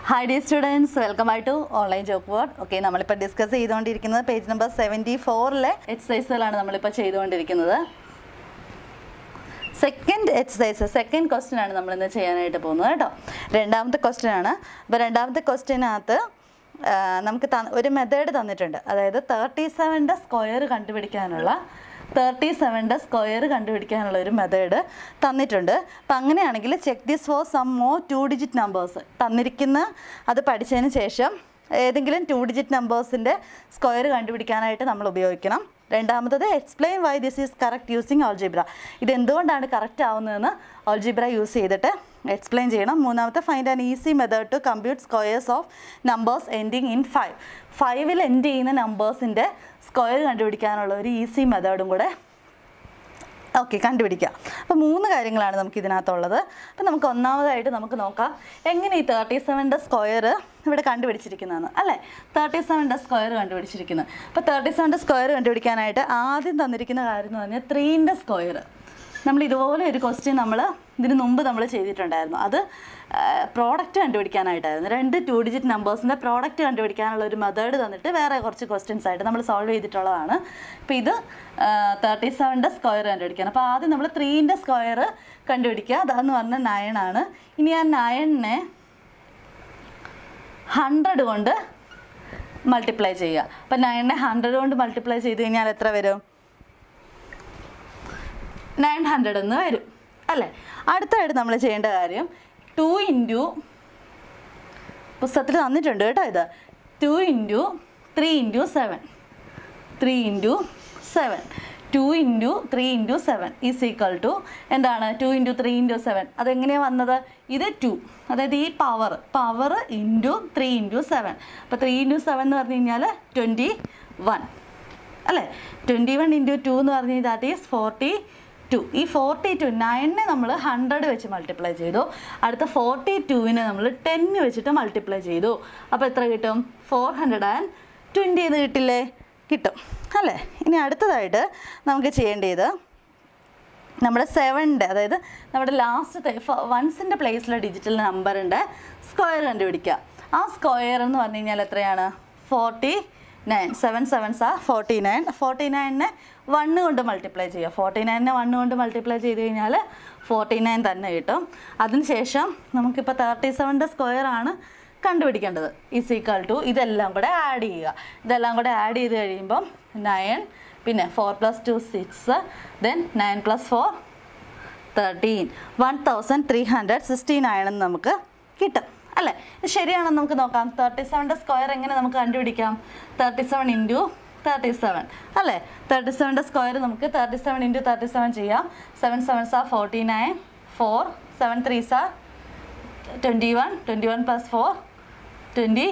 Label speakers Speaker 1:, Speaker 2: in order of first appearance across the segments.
Speaker 1: hi the students welcome ആയി to online chalk board okay നമ്മളിപ്പോൾ discuss ചെയ്തുകൊണ്ടിരിക്കുന്നത് page number seventy ഫോറിലെ എക്സസൈസുകളാണ് നമ്മളിപ്പോൾ ചെയ്തുകൊണ്ടിരിക്കുന്നത് സെക്കൻഡ് എക്സസൈസ് സെക്കൻഡ് ക്വസ്റ്റ്യൻ ആണ് നമ്മൾ ഇന്ന് ചെയ്യാനായിട്ട് പോകുന്നത് കേട്ടോ രണ്ടാമത്തെ ക്വസ്റ്റ്യൻ ആണ് അപ്പോൾ രണ്ടാമത്തെ ക്വസ്റ്റ്യനകത്ത് നമുക്ക് ത- ഒരു മെത്തേഡ് തന്നിട്ടുണ്ട് അതായത് തേർട്ടി സെവൻ്റെ സ്ക്വയർ കണ്ടുപിടിക്കാനുള്ള തേർട്ടി സെവൻ്റെ സ്ക്വയർ കണ്ടുപിടിക്കാനുള്ള ഒരു മെത്തേഡ് തന്നിട്ടുണ്ട് അപ്പം അങ്ങനെയാണെങ്കിൽ check this for some more two digit numbers തന്നിരിക്കുന്ന അത് പഠിച്ചതിന് ശേഷം ഏതെങ്കിലും ടു ഡിജിറ്റ് നമ്പേഴ്സിൻ്റെ സ്ക്വയർ കണ്ടുപിടിക്കാനായിട്ട് നമ്മൾ ഉപയോഗിക്കണം രണ്ടാമത്തത് explain why this is correct using algebra ഇത് എന്തുകൊണ്ടാണ് കറക്റ്റ് ആവുന്നതെന്ന് ഓൾജിബ്ര യൂസ് ചെയ്തിട്ട് എക്സ്പ്ലെയിൻ ചെയ്യണം മൂന്നാമത്തെ find an easy method to compute squares of numbers ending in five ഫൈവിൽ എൻഡ് ചെയ്യുന്ന നമ്പേഴ്സിൻ്റെ സ്ക്വയർ കണ്ടുപിടിക്കാനുള്ള ഒരു ഈസി മെത്തേഡും കൂടെ ഓക്കെ കണ്ടുപിടിക്കാം അപ്പോൾ മൂന്ന് കാര്യങ്ങളാണ് നമുക്ക് ഇതിനകത്തുള്ളത് അപ്പോൾ നമുക്ക് ഒന്നാമതായിട്ട് നമുക്ക് നോക്കാം എങ്ങനെ ഈ തേർട്ടി സെവൻ്റെ സ്ക്വയർ ഇവിടെ കണ്ടുപിടിച്ചിരിക്കുന്നതെന്ന് അല്ലേ തേർട്ടി സെവൻ്റെ സ്ക്വയർ കണ്ടുപിടിച്ചിരിക്കുന്നത് അപ്പോൾ തേർട്ടി സെവൻ്റെ സ്ക്വയർ കണ്ടുപിടിക്കാനായിട്ട് ആദ്യം തന്നിരിക്കുന്ന കാര്യം എന്ന് പറഞ്ഞാൽ ത്രീൻ്റെ സ്ക്വയർ നമ്മൾ ഇതുപോലെ ഒരു ക്വസ്റ്റ്യൻ നമ്മൾ ഇതിന് മുമ്പ് നമ്മൾ ചെയ്തിട്ടുണ്ടായിരുന്നു അത് പ്രോഡക്റ്റ് കണ്ടുപിടിക്കാനായിട്ടായിരുന്നു രണ്ട് ടു ഡിജിറ്റ് നമ്പേഴ്സിൻ്റെ പ്രോഡക്റ്റ് കണ്ടുപിടിക്കാനുള്ള ഒരു മെത്തേഡ് തന്നിട്ട് വേറെ കുറച്ച് ക്വസ്റ്റ്യൻസ് ആയിട്ട് നമ്മൾ സോൾവ് ചെയ്തിട്ടുള്ളതാണ് അപ്പോൾ ഇത് തേർട്ടി സെവൻ്റെ സ്ക്വയർ കണ്ടുപിടിക്കാൻ അപ്പോൾ ആദ്യം നമ്മൾ ത്രീൻ്റെ സ്ക്വയർ കണ്ടുപിടിക്കുക അതെന്ന് പറഞ്ഞാൽ നയൻ ആണ് ഇനി ആ നയനെ ഹൺഡ്രഡ് കൊണ്ട് മൾട്ടിപ്ലൈ ചെയ്യുക അപ്പം നയനെ ഹൺഡ്രഡ് കൊണ്ട് മൾട്ടിപ്ലൈ ചെയ്ത് കഴിഞ്ഞാൽ എത്ര വരും നയൻ ഹൺഡ്രഡ് എന്ന് വരും അല്ലേ അടുത്തായിട്ട് നമ്മൾ ചെയ്യേണ്ട കാര്യം ടു ഇൻറ്റു പുസ്തകത്തിൽ തന്നിട്ടുണ്ട് കേട്ടോ ഇത് two into three into seven three into seven two into three into seven is equal to എന്താണ് two into three into seven അതെങ്ങനെയാണ് വന്നത് ഇത് ടു അതായത് ഈ power power into three into seven അപ്പോൾ ത്രീ ഇൻറ്റു സെവൻ എന്ന് പറഞ്ഞു കഴിഞ്ഞാൽ ട്വൻറ്റി വൺ അല്ലേ ട്വൻറ്റി വൺ ഇൻറ്റു ടു എന്ന് പറഞ്ഞു കഴിഞ്ഞാൽ ദാറ്റ് ഈസ് ഫോർട്ടി ടു ഈ ഫോർട്ടി ടു നയനെ നമ്മൾ ഹൺഡ്രഡ് വെച്ച് മൾട്ടിപ്ലൈ ചെയ്തു അടുത്ത ഫോർട്ടി ടുവിനെ നമ്മൾ ടെന്ന് വെച്ചിട്ട് മൾട്ടിപ്ലൈ ചെയ്തു അപ്പോൾ എത്ര കിട്ടും ഫോർ ഹൺഡ്രഡ് ആൻഡ് ട്വൻറ്റി എന്ന് കിട്ടില്ലേ കിട്ടും അല്ലേ ഇനി അടുത്തതായിട്ട് നമുക്ക് ചെയ്യേണ്ടത് നമ്മുടെ സെവൻ്റെ അതായത് നമ്മുടെ ലാസ്റ്റത്തെ വൺസിൻ്റെ പ്ലേസിലെ ഡിജിറ്റൽ നമ്പറിൻ്റെ സ്ക്വയർ കണ്ടുപിടിക്കുക ആ സ്ക്വയർ എന്ന് പറഞ്ഞു കഴിഞ്ഞാൽ എത്രയാണ് ഫോർട്ടി നയൻ സെവൻ സെവൻസ് ആ ഫോർട്ടി നയൻ ഫോർട്ടി നയനെ വണ്ണ് കൊണ്ട് മൾട്ടിപ്ലൈ ചെയ്യുക ഫോർട്ടി നയനെ വണ്ണ് കൊണ്ട് മൾട്ടിപ്ലൈ ചെയ്ത് കഴിഞ്ഞാൽ ഫോർട്ടി നയൻ തന്നെ കിട്ടും അതിനുശേഷം നമുക്കിപ്പോൾ തേർട്ടി സെവൻ്റെ സ്ക്വയർ ആണ് കണ്ടുപിടിക്കേണ്ടത് ഈസ് ഈക്വൽ ടു ഇതെല്ലാം കൂടെ ആഡ് ചെയ്യുക ഇതെല്ലാം കൂടെ ആഡ് ചെയ്ത് കഴിയുമ്പം നയൻ പിന്നെ four plus two six then nine plus four thirteen one thousand three hundred sixty nine എന്ന് നമുക്ക് കിട്ടും അല്ലേ ഇത് ശരിയാണെന്ന് നമുക്ക് നോക്കാം തേർട്ടി സെവൻ്റെ സ്ക്വയർ എങ്ങനെ നമുക്ക് കണ്ടുപിടിക്കാം thirty seven into thirty seven അല്ലേ തേർട്ടി സെവൻ്റെ സ്ക്വയർ നമുക്ക് thirty seven into thirty seven ചെയ്യാം seven seven sir forty nine four seven three sir twenty one twenty one plus four twenty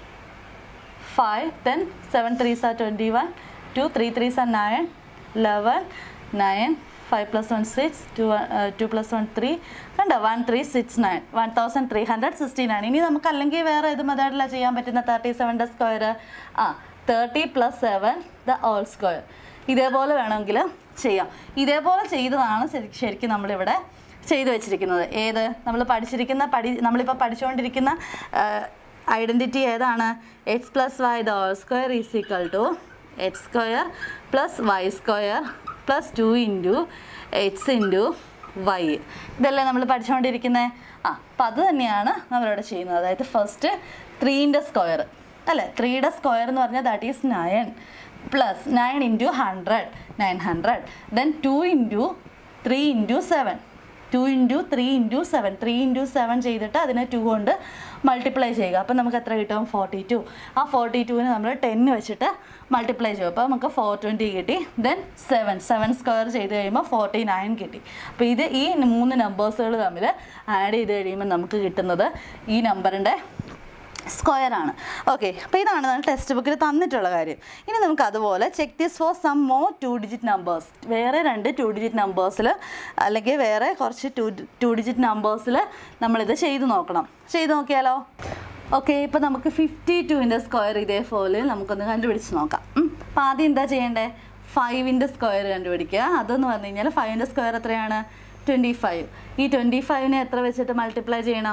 Speaker 1: five then seven threes are twenty one two three threes are nine eleven nine five plus one six two two plus one three കണ്ടോ one three six nine one thousand three hundred sixty nine ഇനി നമുക്ക് അല്ലെങ്കിൽ വേറെ ഏത് മെത്തേഡിലാണ് ചെയ്യാൻ പറ്റുന്ന thirty സെവൻ്റെ സ്ക്വയർ ആ thirty plus seven the whole square ഇതേപോലെ വേണമെങ്കിൽ ചെയ്യാം ഇതേപോലെ ചെയ്തതാണ് ശരി- ശരിക്കും നമ്മളിവിടെ ചെയ്തു വെച്ചിരിക്കുന്നത് ഏത് നമ്മൾ പഠിച്ചിരിക്കുന്ന പഠി നമ്മളിപ്പോൾ പഠിച്ചുകൊണ്ടിരിക്കുന്ന ഐഡൻറ്റിറ്റി ഏതാണ് x plus y the whole square is equal to x square plus y square plus two into x into y ഇതല്ലേ നമ്മൾ പഠിച്ചുകൊണ്ടിരിക്കുന്നത് ആ അപ്പം അത് തന്നെയാണ് നമ്മളിവിടെ ചെയ്യുന്നത് അതായത് ഫസ്റ്റ് ത്രീൻ്റെ സ്ക്വയർ അല്ലേ ത്രീയുടെ സ്ക്വയർ എന്ന് പറഞ്ഞാൽ that is nine plus nine into hundred nine hundred then two into three into seven two into three into seven three into seven ചെയ്തിട്ട് അതിനെ ടു കൊണ്ട് മൾട്ടിപ്ലൈ ചെയ്യുക അപ്പം നമുക്ക് എത്ര കിട്ടും ഫോർട്ടി ടു ആ ഫോർട്ടി ടുവിന് നമ്മൾ ടെന്ന് വെച്ചിട്ട് മൾട്ടിപ്ലൈ ചെയ്യും അപ്പോൾ നമുക്ക് ഫോർ ട്വൻറ്റി കിട്ടി ദെൻ സെവൻ സെവൻ സ്ക്വയർ ചെയ്ത് കഴിയുമ്പോൾ ഫോർട്ടി നയൻ കിട്ടി അപ്പോൾ ഇത് ഈ മൂന്ന് നമ്പേഴ്സുകൾ തമ്മിൽ ആഡ് ചെയ്ത് കഴിയുമ്പോൾ നമുക്ക് കിട്ടുന്നത് ഈ നമ്പറിൻ്റെ സ്ക്വയർ ആണ് ഓക്കെ അപ്പോൾ ഇതാണ് നമ്മൾ ടെക്സ്റ്റ് ബുക്കിൽ തന്നിട്ടുള്ള കാര്യം ഇനി നമുക്ക് അതുപോലെ check this for some more two digit numbers വേറെ രണ്ട് ടു ഡിജിറ്റ് നമ്പേഴ്സിൽ അല്ലെങ്കിൽ വേറെ കുറച്ച് ടു ടു ഡിജിറ്റ് നമ്പേഴ്സിൽ നമ്മളിത് ചെയ്ത് നോക്കണം ചെയ്ത് നോക്കിയാലോ ഓക്കെ ഇപ്പോൾ നമുക്ക് ഫിഫ്റ്റി ടുവിൻ്റെ സ്ക്വയർ ഇതേപോലെ നമുക്കൊന്ന് കണ്ടുപിടിച്ച് നോക്കാം അപ്പോൾ ആദ്യം എന്താ ചെയ്യേണ്ടത് ഫൈവിൻ്റെ സ്ക്വയർ കണ്ടുപിടിക്കുക അതെന്ന് പറഞ്ഞു കഴിഞ്ഞാൽ ഫൈവിൻ്റെ സ്ക്വയർ എത്രയാണ് ട്വൻറ്റി ഫൈവ് ഈ ട്വൻറ്റി ഫൈവിനെ എത്ര വെച്ചിട്ട് മൾട്ടിപ്ലൈ ചെയ്യണം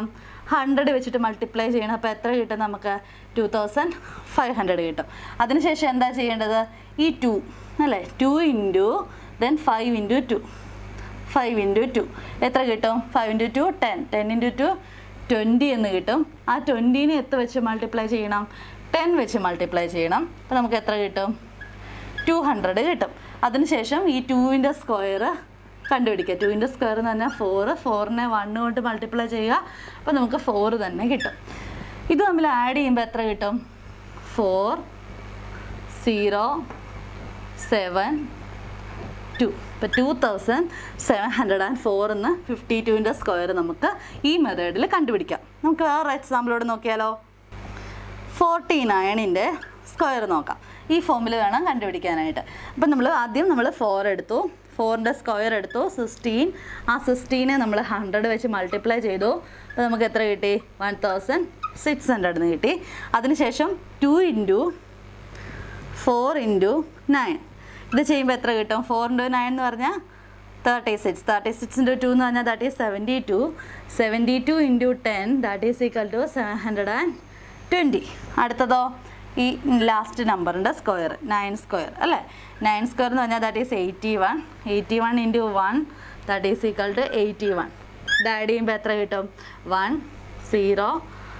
Speaker 1: ഹൺഡ്രഡ് വെച്ചിട്ട് മൾട്ടിപ്ലൈ ചെയ്യണം അപ്പോൾ എത്ര കിട്ടും നമുക്ക് ടു തൗസൻഡ് ഫൈവ് ഹൺഡ്രഡ് കിട്ടും അതിനുശേഷം എന്താ ചെയ്യേണ്ടത് ഈ ടു അല്ലേ two into then five into two five into two എത്ര കിട്ടും five into two ten ten into two twenty എന്ന് കിട്ടും ആ ട്വൻറ്റീനെ എത്ര വെച്ച് മൾട്ടിപ്ലൈ ചെയ്യണം ടെൻ വെച്ച് മൾട്ടിപ്ലൈ ചെയ്യണം അപ്പോൾ നമുക്ക് എത്ര കിട്ടും ടു ഹൺഡ്രഡ് കിട്ടും അതിനുശേഷം ഈ ടുവിൻ്റെ സ്ക്വയർ കണ്ടുപിടിക്കുക ടുവിൻ്റെ സ്ക്വയർ എന്ന് പറഞ്ഞാൽ ഫോറ് ഫോറിനെ വണ്ണ് കൊണ്ട് മൾട്ടിപ്ലൈ ചെയ്യുക അപ്പോൾ നമുക്ക് ഫോറ് തന്നെ കിട്ടും ഇത് തമ്മിൽ ആഡ് ചെയ്യുമ്പോൾ എത്ര കിട്ടും ഫോർ സീറോ സെവൻ ടു ഇപ്പോൾ two thousand seven hundred and four എന്ന് ഫിഫ്റ്റി ടുവിൻ്റെ സ്ക്വയർ നമുക്ക് ഈ മെത്തേഡിൽ കണ്ടുപിടിക്കാം നമുക്ക് വേറെ എക്സാമ്പിളോട് നോക്കിയാലോ ഫോർട്ടി നയനിൻ്റെ സ്ക്വയർ നോക്കാം ഈ ഫോമിൽ വേണം കണ്ടുപിടിക്കാനായിട്ട് അപ്പം നമ്മൾ ആദ്യം നമ്മൾ ഫോർ എടുത്തു ഫോറിൻ്റെ സ്ക്വയർ എടുത്തു സിക്സ്റ്റീൻ ആ സിക്സ്റ്റീനെ നമ്മൾ ഹൺഡ്രഡ് വെച്ച് മൾട്ടിപ്ലൈ ചെയ്തു അപ്പോൾ നമുക്ക് എത്ര കിട്ടി വൺ തൗസൻഡ് സിക്സ് ഹൺഡ്രഡ് എന്ന് കിട്ടി അതിനുശേഷം two into four into nine ഇത് ചെയ്യുമ്പോൾ എത്ര കിട്ടും ഫോർ ഇൻറ്റു നയൻ എന്ന് പറഞ്ഞാൽ thirty six thirty six into two എന്ന് പറഞ്ഞാൽ that is seventy two seventy two into ten that is equal to seven hundred and twenty അടുത്തതോ ഈ ലാസ്റ്റ് നമ്പറിൻ്റെ സ്ക്വയർ നയൻ സ്ക്വയർ അല്ലേ നയൻ സ്ക്വയർ എന്ന് പറഞ്ഞാൽ that is eighty one eighty one into one that is equal to eighty one ഇത് add ചെയ്യുമ്പോൾ എത്ര കിട്ടും one zero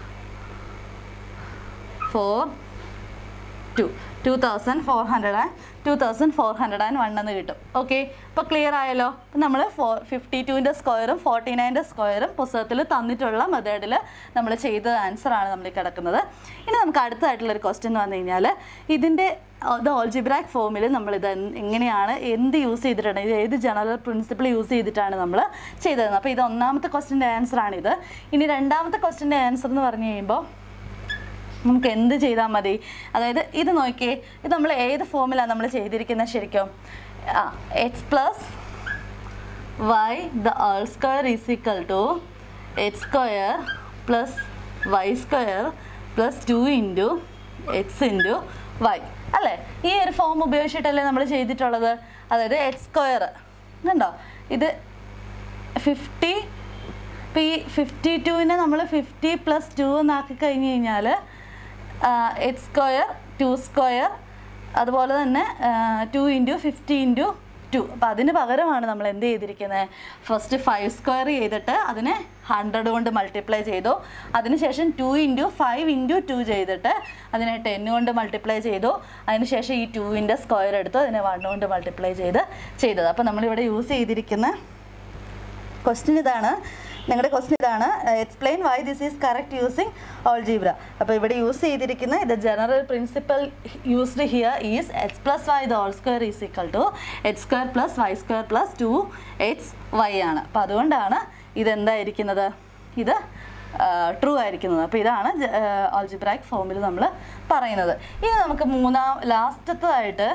Speaker 1: four two two thousand four hundred and two thousand four hundred and one എന്ന് കിട്ടും okay അപ്പോൾ clear ആയല്ലോ അപ്പം നമ്മൾ ഫോർ ഫിഫ്റ്റി ടുവിൻ്റെ സ്ക്വയറും ഫോർട്ടി നയൻ്റെ സ്ക്വയറും പുസ്തകത്തിൽ തന്നിട്ടുള്ള മെത്തേഡിൽ നമ്മൾ ചെയ്ത ആൻസറാണ് നമ്മൾ ഈ കിടക്കുന്നത് ഇനി നമുക്ക് അടുത്തതായിട്ടുള്ളൊരു ക്വസ്റ്റ്യൻ എന്ന് പറഞ്ഞു കഴിഞ്ഞാൽ ഇതിൻ്റെ ഇത് ഓൾജിബ്രാക് ഫോമിൽ നമ്മൾ ഇത് എങ്ങനെയാണ് എന്ത് യൂസ് ചെയ്തിട്ടാണ് ഇത് ഏത് ജനറൽ പ്രിൻസിപ്പിൾ യൂസ് ചെയ്തിട്ടാണ് നമ്മൾ ചെയ്തത് അപ്പോൾ ഇത് ഒന്നാമത്തെ ക്വസ്റ്റിൻ്റെ ആൻസറാണിത് ഇനി രണ്ടാമത്തെ ക്വസ്റ്റിൻ്റെ ആൻസർ എന്ന് പറഞ്ഞു കഴിയുമ്പോൾ നമുക്ക് എന്ത് ചെയ്താൽ മതി അതായത് ഇത് നോക്കിയേ ഇത് നമ്മൾ ഏത് ഫോമിലാണ് നമ്മൾ ചെയ്തിരിക്കുന്നത് ശരിക്കും ആ x plus y the whole square is equal to x square plus y square plus two into x into y അല്ലേ ഈ ഒരു ഫോം ഉപയോഗിച്ചിട്ടല്ലേ നമ്മൾ ചെയ്തിട്ടുള്ളത് അതായത് എക്സ് സ്ക്വയർ കണ്ടോ ഇത് ഫിഫ്റ്റി ഇപ്പോൾ ഈ ഫിഫ്റ്റി ടുവിനെ നമ്മൾ ഫിഫ്റ്റി പ്ലസ് ടു എന്നാക്കി കഴിഞ്ഞ് കഴിഞ്ഞാൽ എയ്റ്റ് സ്ക്വയർ ടു സ്ക്വയർ അതുപോലെ തന്നെ two into fifty into two അപ്പോൾ അതിന് പകരമാണ് നമ്മൾ എന്ത് ചെയ്തിരിക്കുന്നത് ഫസ്റ്റ് ഫൈവ് സ്ക്വയർ ചെയ്തിട്ട് അതിനെ ഹൺഡ്രഡ് കൊണ്ട് മൾട്ടിപ്ലൈ ചെയ്തു അതിനുശേഷം two into five into two ചെയ്തിട്ട് അതിനെ ടെൻ കൊണ്ട് മൾട്ടിപ്ലൈ ചെയ്തു അതിനുശേഷം ഈ ടുവിൻ്റെ സ്ക്വയർ എടുത്തു അതിനെ വൺ കൊണ്ട് മൾട്ടിപ്ലൈ ചെയ്ത് ചെയ്തത് അപ്പോൾ നമ്മളിവിടെ യൂസ് ചെയ്തിരിക്കുന്ന ക്വസ്റ്റ്യൻ ഇതാണ് നിങ്ങളുടെ ക്വസ്റ്റ്യൻ ഇതാണ് explain why this is correct using algebra അപ്പോൾ ഇവിടെ യൂസ് ചെയ്തിരിക്കുന്ന ഇത് general principle used here is x plus y the whole square is equal to x square plus y square plus two x y ആണ് അപ്പോൾ അതുകൊണ്ടാണ് ഇതെന്തായിരിക്കുന്നത് ഇത് true ആയിരിക്കുന്നത് അപ്പോൾ ഇതാണ് ഓൾജിബ്രാക് ഫോമിൽ നമ്മൾ പറയുന്നത് ഇനി നമുക്ക് മൂന്നാം ലാസ്റ്റത്തതായിട്ട്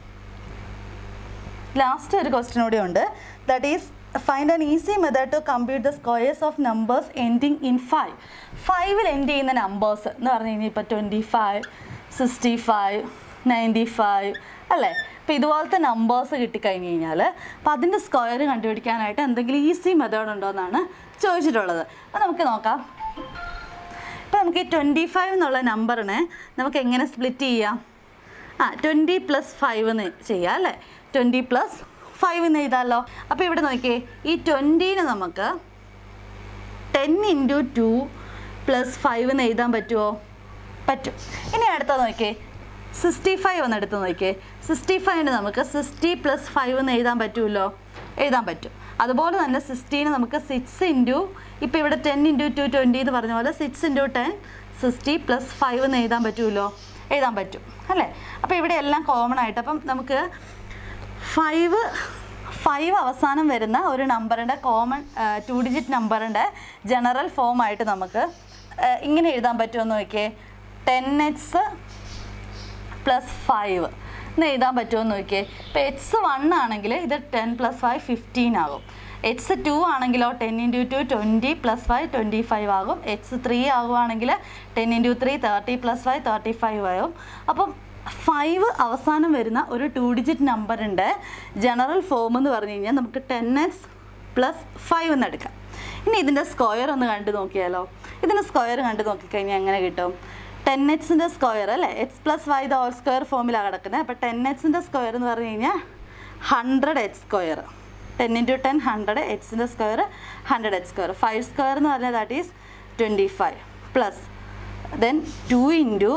Speaker 1: ലാസ്റ്റ് ഒരു ക്വസ്റ്റ്യൻ കൂടി ഉണ്ട് that is find an easy method to compute the squares of numbers ending in five ഫൈവിൽ എൻഡ് ചെയ്യുന്ന നമ്പേഴ്സ് എന്ന് പറഞ്ഞു കഴിഞ്ഞാൽ ഇപ്പോൾ twenty five sixty five ninety five അല്ലേ അപ്പോൾ ഇതുപോലത്തെ നമ്പേഴ്സ് കിട്ടിക്കഴിഞ്ഞ് കഴിഞ്ഞാൽ അപ്പോൾ അതിൻ്റെ സ്ക്വയർ കണ്ടുപിടിക്കാനായിട്ട് എന്തെങ്കിലും ഈസി മെത്തേഡ് ഉണ്ടോ എന്നാണ് ചോദിച്ചിട്ടുള്ളത് അപ്പോൾ നമുക്ക് നോക്കാം ഇപ്പോൾ നമുക്ക് ഈ ട്വൻറ്റി ഫൈവ് എന്നുള്ള നമ്പറിനെ നമുക്ക് എങ്ങനെ സ്പ്ലിറ്റ് ചെയ്യാം ആ ട്വൻറ്റി പ്ലസ് ഫൈവ് എന്ന് ചെയ്യാം അല്ലേ ട്വൻറ്റി പ്ലസ് ഫൈവ് എന്ന് എഴുതാമല്ലോ അപ്പോൾ ഇവിടെ നോക്കിയേ ഈ ട്വൻറ്റീനെ നമുക്ക് ten into two plus five എന്ന് എഴുതാൻ പറ്റുമോ പറ്റും ഇനി അടുത്ത നോക്കിയേ സിക്സ്റ്റി ഫൈവ് ഒന്ന് എടുത്ത് നോക്കിയേ സിക്സ്റ്റി ഫൈവിന് നമുക്ക് സിക്സ്റ്റി പ്ലസ് ഫൈവ് എന്ന് എഴുതാൻ പറ്റുമല്ലോ എഴുതാൻ പറ്റും അതുപോലെ തന്നെ സിക്സ്റ്റീന് നമുക്ക് സിക്സ് ഇൻറ്റു ഇപ്പോൾ ഇവിടെ ടെൻ ഇൻറ്റു ടു ട്വൻറ്റി എന്ന് പറഞ്ഞ പോലെ six into ten sixty plus five എന്ന് എഴുതാൻ പറ്റുമല്ലോ എഴുതാൻ പറ്റും അല്ലേ അപ്പോൾ ഇവിടെ എല്ലാം കോമൺ ആയിട്ട് അപ്പം നമുക്ക് ഫൈവ് ഫൈവ് അവസാനം വരുന്ന ഒരു നമ്പറിൻ്റെ കോമൺ ടു ഡിജിറ്റ് നമ്പറിൻ്റെ ജനറൽ ഫോമായിട്ട് നമുക്ക് ആ, ഇങ്ങനെ എഴുതാൻ പറ്റുമെന്ന് നോക്കിയേ ടെൻ എക്സ് പ്ലസ് ഫൈവ് എന്ന് എഴുതാൻ പറ്റുമെന്ന് നോക്കിയേ ഇപ്പോൾ എക്സ് വൺ ആണെങ്കിൽ ഇത് ടെൻ പ്ലസ് ഫൈവ് ഫിഫ്റ്റീൻ ആകും എക്സ് ടു ആണെങ്കിലോ ten into two twenty plus five twenty five ആകും എക്സ് ത്രീ ആകുവാണെങ്കിൽ ten into three thirty plus five thirty five ആകും അപ്പം ഫൈവ് അവസാനം വരുന്ന ഒരു ടു ഡിജിറ്റ് നമ്പറിൻ്റെ ജനറൽ ഫോം എന്ന് പറഞ്ഞു കഴിഞ്ഞാൽ നമുക്ക് ടെൻ എക്സ് പ്ലസ് ഫൈവ് എന്ന് എടുക്കാം ഇനി ഇതിൻ്റെ സ്ക്വയർ ഒന്ന് കണ്ടു നോക്കിയാലോ ഇതിന് സ്ക്വയർ കണ്ട് നോക്കിക്കഴിഞ്ഞാൽ എങ്ങനെ കിട്ടും ടെൻ എക്സിൻ്റെ സ്ക്വയർ അല്ലേ x plus y the whole square ഫോമിലാണ് കിടക്കുന്നത് അപ്പോൾ ടെൻ എക്സിൻ്റെ സ്ക്വയർ എന്ന് പറഞ്ഞു കഴിഞ്ഞാൽ hundred h square ten into ten hundred എക്സിൻ്റെ square hundred h square five square എന്ന് പറഞ്ഞാൽ that is twenty five plus then two into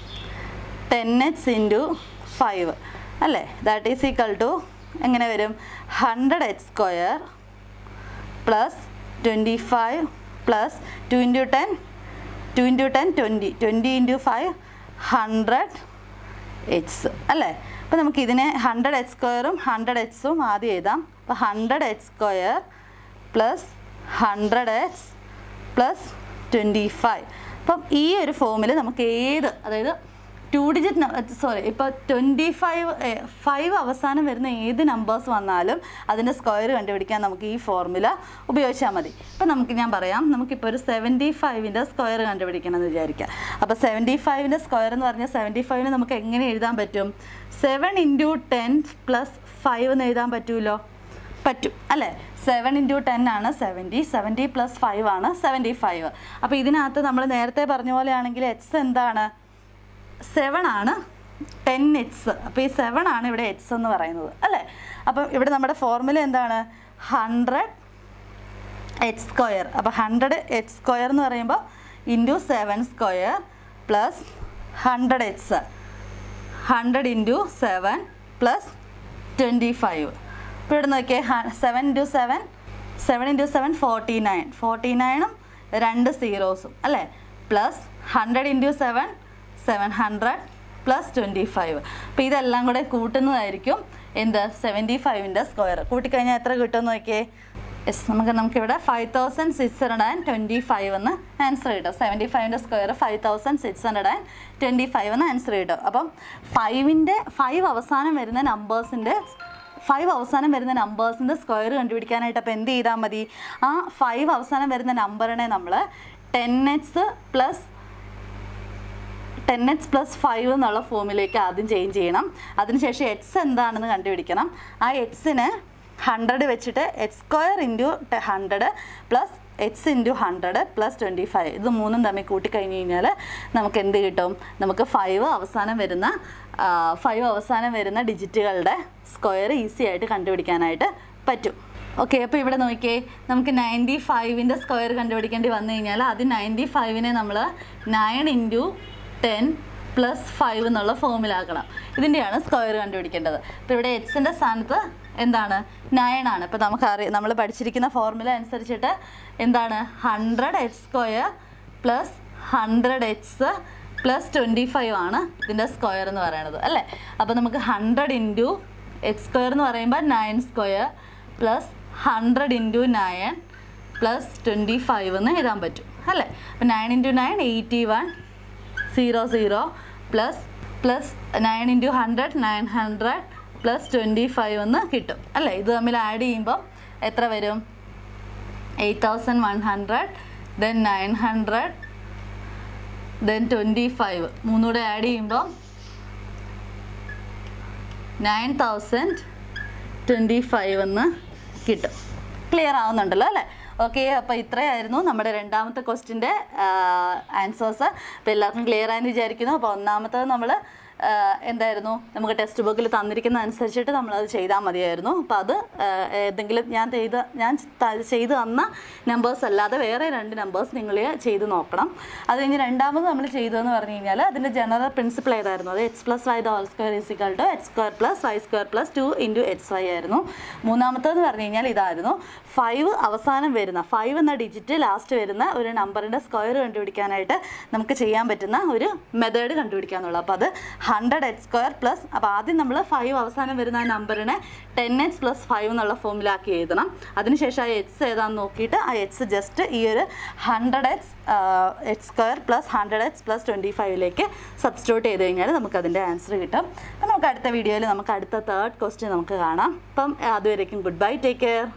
Speaker 1: ten h into five അല്ലേ ദാറ്റ് ഈസ് ഈക്വൽ ടു എങ്ങനെ വരും hundred h square plus twenty five plus two into ten two into ten twenty twenty into five hundred h അല്ലേ അപ്പോൾ നമുക്ക് ഇതിനെ hundred H സ്ക്വയറും hundred എക്സും ആദ്യം എഴുതാം അപ്പോൾ hundred h square plus hundred h plus twenty five അപ്പം ഈ ഒരു ഫോമിൽ നമുക്ക് ഏത് അതായത് ടു ഡിജിറ്റ് സോറി ഇപ്പോൾ ട്വൻറ്റി ഫൈവ് ഫൈവ് അവസാനം വരുന്ന ഏത് നമ്പേഴ്സ് വന്നാലും അതിൻ്റെ സ്ക്വയർ കണ്ടുപിടിക്കാൻ നമുക്ക് ഈ ഫോർമുല ഉപയോഗിച്ചാൽ മതി ഇപ്പം നമുക്ക് ഞാൻ പറയാം നമുക്കിപ്പോൾ ഒരു സെവൻറ്റി ഫൈവിൻ്റെ സ്ക്വയർ കണ്ടുപിടിക്കണം എന്ന് വിചാരിക്കാം അപ്പോൾ സെവൻറ്റി ഫൈവിൻ്റെ സ്ക്വയർ എന്ന് പറഞ്ഞാൽ സെവൻറ്റി ഫൈവിന് നമുക്ക് എങ്ങനെ എഴുതാൻ പറ്റും seven into ten plus five എന്ന് എഴുതാൻ പറ്റുമല്ലോ പറ്റും അല്ലേ സെവൻ ഇൻറ്റു ടെൻ ആണ് സെവൻറ്റി സെവൻറ്റി പ്ലസ് ഫൈവ് ആണ് സെവൻറ്റി ഫൈവ് അപ്പോൾ ഇതിനകത്ത് നമ്മൾ നേരത്തെ പറഞ്ഞ പോലെയാണെങ്കിൽ എക്സ് എന്താണ് സെവൻ ആണ് ടെൻ എക്സ് അപ്പോൾ ഈ സെവൻ ആണ് ഇവിടെ എക്സ് എന്ന് പറയുന്നത് അല്ലേ അപ്പം ഇവിടെ നമ്മുടെ ഫോർമുല എന്താണ് ഹൺഡ്രഡ് എച്ച് സ്ക്വയർ അപ്പോൾ ഹൺഡ്രഡ് എച്ച് സ്ക്വയർ എന്ന് പറയുമ്പോൾ into seven square plus hundred x hundred into seven plus twenty five ഇപ്പോൾ ഇവിടെ നോക്കിയേ seven into seven seven into seven forty nine forty നയനും രണ്ട് സീറോസും അല്ലേ plus hundred into seven seven hundred plus twenty five അപ്പോൾ ഇതെല്ലാം കൂടെ കൂട്ടുന്നതായിരിക്കും എന്ത് സെവൻറ്റി ഫൈവിൻ്റെ സ്ക്വയർ കൂട്ടിക്കഴിഞ്ഞാൽ എത്ര കിട്ടുമെന്ന് നോക്കിയേ യെസ് നമുക്ക് നമുക്കിവിടെ five thousand six hundred and twenty five എന്ന് ആൻസർ കിട്ടും സെവൻറ്റി ഫൈവിൻ്റെ square five thousand six hundred and twenty five എന്ന് ആൻസർ കിട്ടും അപ്പം ഫൈവിൻ്റെ ഫൈവ് അവസാനം വരുന്ന നമ്പേഴ്സിൻ്റെ ഫൈവ് അവസാനം വരുന്ന നമ്പേഴ്സിൻ്റെ സ്ക്വയർ കണ്ടുപിടിക്കാനായിട്ട് അപ്പോൾ എന്ത് ചെയ്താൽ മതി ആ ഫൈവ് അവസാനം വരുന്ന നമ്പറിനെ നമ്മൾ ten x plus ten x plus five എന്നുള്ള ഫോമിലേക്ക് ആദ്യം ചേഞ്ച് ചെയ്യണം അതിനുശേഷം എക്സ് എന്താണെന്ന് കണ്ടുപിടിക്കണം ആ എക്സിന് ഹൺഡ്രഡ് വെച്ചിട്ട് x square into hundred plus x into hundred plus twenty five ഇത് മൂന്നും തമ്മിൽ കൂട്ടിക്കഴിഞ്ഞ് കഴിഞ്ഞാൽ നമുക്ക് എന്ത് കിട്ടും നമുക്ക് ഫൈവ് അവസാനം വരുന്ന ഫൈവ് അവസാനം വരുന്ന ഡിജിറ്റുകളുടെ സ്ക്വയർ ഈസി ആയിട്ട് കണ്ടുപിടിക്കാനായിട്ട് പറ്റും ഓക്കെ അപ്പോൾ ഇവിടെ നോക്കിയേ നമുക്ക് നയൻറ്റി ഫൈവിൻ്റെ സ്ക്വയർ കണ്ടുപിടിക്കേണ്ടി വന്നു കഴിഞ്ഞാൽ അത് നയൻറ്റി ഫൈവിനെ നമ്മൾ nine into ten plus five എന്നുള്ള ഫോമിലാക്കണം ഇതിൻ്റെയാണ് സ്ക്വയർ കണ്ടുപിടിക്കേണ്ടത് അപ്പോൾ ഇവിടെ എക്സിൻ്റെ സ്ഥാനത്ത് എന്താണ് നയൻ ആണ് ഇപ്പോൾ നമുക്ക് അറിയാം നമ്മൾ പഠിച്ചിരിക്കുന്ന ഫോർമുല അനുസരിച്ചിട്ട് എന്താണ് hundred x square plus hundred x plus twenty five ആണ് ഇതിൻ്റെ സ്ക്വയർ എന്ന് പറയുന്നത് അല്ലേ അപ്പോൾ നമുക്ക് ഹൺഡ്രഡ് ഇൻറ്റു എക്സ് സ്ക്വയർ എന്ന് പറയുമ്പോൾ nine square plus hundred into nine plus twenty five എന്ന് എഴുതാൻ പറ്റും അല്ലേ അപ്പോൾ nine into nine eighty one zero zero plus plus nine into hundred nine hundred plus twenty five എന്ന് കിട്ടും അല്ലേ ഇത് തമ്മിൽ ആഡ് ചെയ്യുമ്പം എത്ര വരും eight thousand one hundred then nine hundred then twenty five മൂന്നുകൂടെ ആഡ് ചെയ്യുമ്പോൾ നയൻ തൗസൻഡ് ട്വൻറ്റി ഫൈവ് എന്ന് കിട്ടും ക്ലിയർ ആവുന്നുണ്ടല്ലോ അല്ലേ ഓക്കെ അപ്പോൾ ഇത്രയായിരുന്നു നമ്മുടെ രണ്ടാമത്തെ ക്വസ്റ്റിൻ്റെ ആൻസേഴ്സ് അപ്പോൾ എല്ലാവർക്കും ക്ലിയർ ആയെന്ന് വിചാരിക്കുന്നു അപ്പോൾ ഒന്നാമത്തത് നമ്മൾ എന്തായിരുന്നു നമുക്ക് ടെക്സ്റ്റ് ബുക്കിൽ തന്നിരിക്കുന്ന അനുസരിച്ചിട്ട് നമ്മളത് ചെയ്താൽ മതിയായിരുന്നു അപ്പോൾ അത് ആ, ഏതെങ്കിലും ഞാൻ ചെയ്ത ഞാൻ ത- ചെയ്ത് തന്ന നമ്പേഴ്സ് അല്ലാതെ വേറെ രണ്ട് നമ്പേഴ്സ് നിങ്ങൾ ചെയ്ത് നോക്കണം അത് കഴിഞ്ഞ് രണ്ടാമത് നമ്മൾ ചെയ്തതെന്ന് പറഞ്ഞു കഴിഞ്ഞാൽ അതിൻ്റെ ജനറൽ പ്രിൻസിപ്പിൾ ഏതായിരുന്നു അത് x plus y the whole square is equal to x square plus y square plus two into x y ആയിരുന്നു മൂന്നാമത്തേന്ന് പറഞ്ഞു കഴിഞ്ഞാൽ ഇതായിരുന്നു ഫൈവ് അവസാനം വരുന്ന ഫൈവ് എന്ന ഡിജിറ്റ് ലാസ്റ്റ് വരുന്ന ഒരു നമ്പറിൻ്റെ സ്ക്വയർ കണ്ടുപിടിക്കാനായിട്ട് നമുക്ക് ചെയ്യാൻ പറ്റുന്ന ഒരു മെത്തേഡ് കണ്ടുപിടിക്കാന്നുള്ളത് അപ്പോൾ അത് ഹൺഡ്രഡ് എച്ച് സ്ക്വയർ പ്ലസ് അപ്പോൾ ആദ്യം നമ്മൾ ഫൈവ് അവസാനം വരുന്ന ആ നമ്പറിനെ ടെൻ എച്ച് പ്ലസ് ഫൈവ് എന്നുള്ള ഫോമിലാക്കി എഴുതണം അതിനുശേഷം ആ എച്ച് ഏതാണെന്ന് നോക്കിയിട്ട് ആ എച്ച് ജസ്റ്റ് ഈ ഒരു hundred h h square plus hundred h plus twenty ഫൈവിലേക്ക് സബ്സ്റ്റിറ്റ്യൂട്ട് ചെയ്ത് കഴിഞ്ഞാൽ നമുക്ക് അതിൻ്റെ ആൻസർ കിട്ടും അപ്പം നമുക്ക് അടുത്ത വീഡിയോയിൽ നമുക്ക് അടുത്ത തേർഡ് ക്വസ്റ്റ്യൻ നമുക്ക് കാണാം അപ്പം അതുവരേക്കും ഗുഡ് ബൈ ടേക്ക് കെയർ